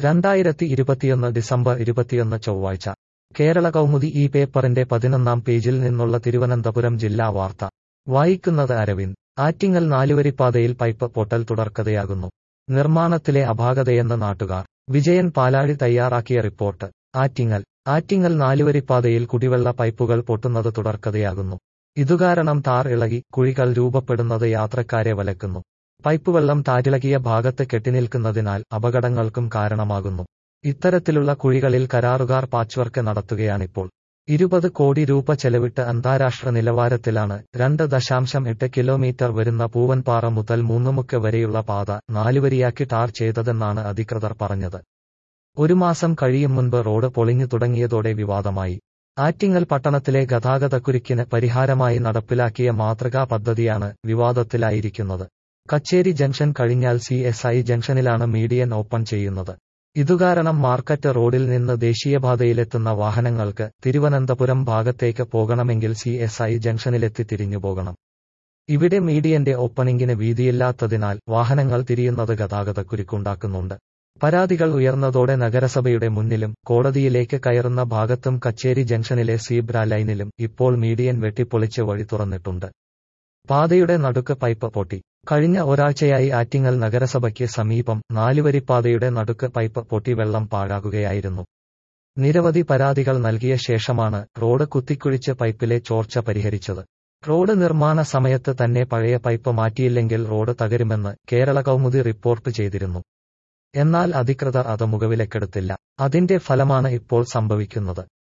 രണ്ടായിരത്തി ഇരുപത്തിയൊന്ന് ഡിസംബർ ഇരുപത്തിയൊന്ന് ചൊവ്വാഴ്ച കേരള കൗമുദി ഈ പേപ്പറിന്റെ പതിനൊന്നാം പേജിൽ നിന്നുള്ള തിരുവനന്തപുരം ജില്ലാ വാർത്ത വായിക്കുന്നത് അരവിന്ദ് ആറ്റിങ്ങൽ നാലുവരിപ്പാതയിൽ പൈപ്പ് പൊട്ടൽ തുടർക്കഥയാകുന്നു നിർമ്മാണത്തിലെ അപാകതയെന്ന് നാട്ടുകാർ വിജയൻ പാലാഴി തയ്യാറാക്കിയ റിപ്പോർട്ട് ആറ്റിങ്ങൽ ആറ്റിങ്ങൽ നാലുവരിപ്പാതയിൽ കുടിവെള്ള പൈപ്പുകൾ പൊട്ടുന്നത് തുടർക്കഥയാകുന്നു ഇതുകാരണം താർ ഇളകി കുഴികൾ രൂപപ്പെടുന്നത് യാത്രക്കാരെ വലക്കുന്നു പൈപ്പുവെള്ളം താരിളകിയ ഭാഗത്ത് കെട്ടിനിൽക്കുന്നതിനാൽ അപകടങ്ങൾക്കും കാരണമാകുന്നു ഇത്തരത്തിലുള്ള കുഴികളിൽ കരാറുകാർ പാച്ച്വർക്ക് നടത്തുകയാണിപ്പോൾ ഇരുപത് കോടി രൂപ ചെലവിട്ട് അന്താരാഷ്ട്ര നിലവാരത്തിലാണ് രണ്ട് ദശാംശം എട്ട് കിലോമീറ്റർ വരുന്ന പൂവൻപാറ മുതൽ മൂന്നുമുക്ക് വരെയുള്ള പാത നാലുവരിയാക്കി ടാർ ചെയ്തതെന്നാണ് അധികൃതർ പറഞ്ഞത് ഒരു മാസം കഴിയും മുൻപ് റോഡ് പൊളിഞ്ഞു തുടങ്ങിയതോടെ വിവാദമായി ആറ്റിങ്ങൽ പട്ടണത്തിലെ ഗതാഗതക്കുരുക്കിന് പരിഹാരമായി നടപ്പിലാക്കിയ മാതൃകാ പദ്ധതിയാണ് വിവാദത്തിലായിരിക്കുന്നത് കച്ചേരി ജംഗ്ഷൻ കഴിഞ്ഞാൽ സി എസ് ഐ ജംഗ്ഷനിലാണ് മീഡിയൻ ഓപ്പൺ ചെയ്യുന്നത് ഇതുകാരണം മാർക്കറ്റ് റോഡിൽ നിന്ന് ദേശീയപാതയിലെത്തുന്ന വാഹനങ്ങൾക്ക് തിരുവനന്തപുരം ഭാഗത്തേക്ക് പോകണമെങ്കിൽ സി എസ് ഐ ജംഗ്ഷനിലെത്തി തിരിഞ്ഞുപോകണം ഇവിടെ മീഡിയന്റെ ഓപ്പണിംഗിന് വീതിയില്ലാത്തതിനാൽ വാഹനങ്ങൾ തിരിയുന്നത് ഗതാഗതക്കുരുക്കുണ്ടാക്കുന്നുണ്ട് പരാതികൾ ഉയർന്നതോടെ നഗരസഭയുടെ മുന്നിലും കോടതിയിലേക്ക് കയറുന്ന ഭാഗത്തും കച്ചേരി ജംഗ്ഷനിലെ സീബ്ര ലൈനിലും ഇപ്പോൾ മീഡിയൻ വെട്ടിപ്പൊളിച്ച് വഴി തുറന്നിട്ടുണ്ട് പാതയുടെ നടുക്ക് പൈപ്പ് പൊട്ടി കഴിഞ്ഞ ഒരാഴ്ചയായി ആറ്റിങ്ങൽ നഗരസഭയ്ക്ക് സമീപം നാലുവരിപ്പാതയുടെ നടുക്ക് പൈപ്പ് പൊട്ടി വെള്ളം പാഴാകുകയായിരുന്നു നിരവധി പരാതികൾ നൽകിയ ശേഷമാണ് റോഡ് കുത്തിക്കുഴിച്ച് പൈപ്പിലെ ചോർച്ച പരിഹരിച്ചത് റോഡ് നിർമ്മാണ സമയത്ത് തന്നെ പഴയ പൈപ്പ് മാറ്റിയില്ലെങ്കിൽ റോഡ് തകരുമെന്ന് കേരള കൗമുദി റിപ്പോർട്ട് ചെയ്തിരുന്നു എന്നാൽ അധികൃതർ അത് മുഖവിലക്കെടുത്തില്ല അതിന്റെ ഫലമാണ് ഇപ്പോൾ സംഭവിക്കുന്നത്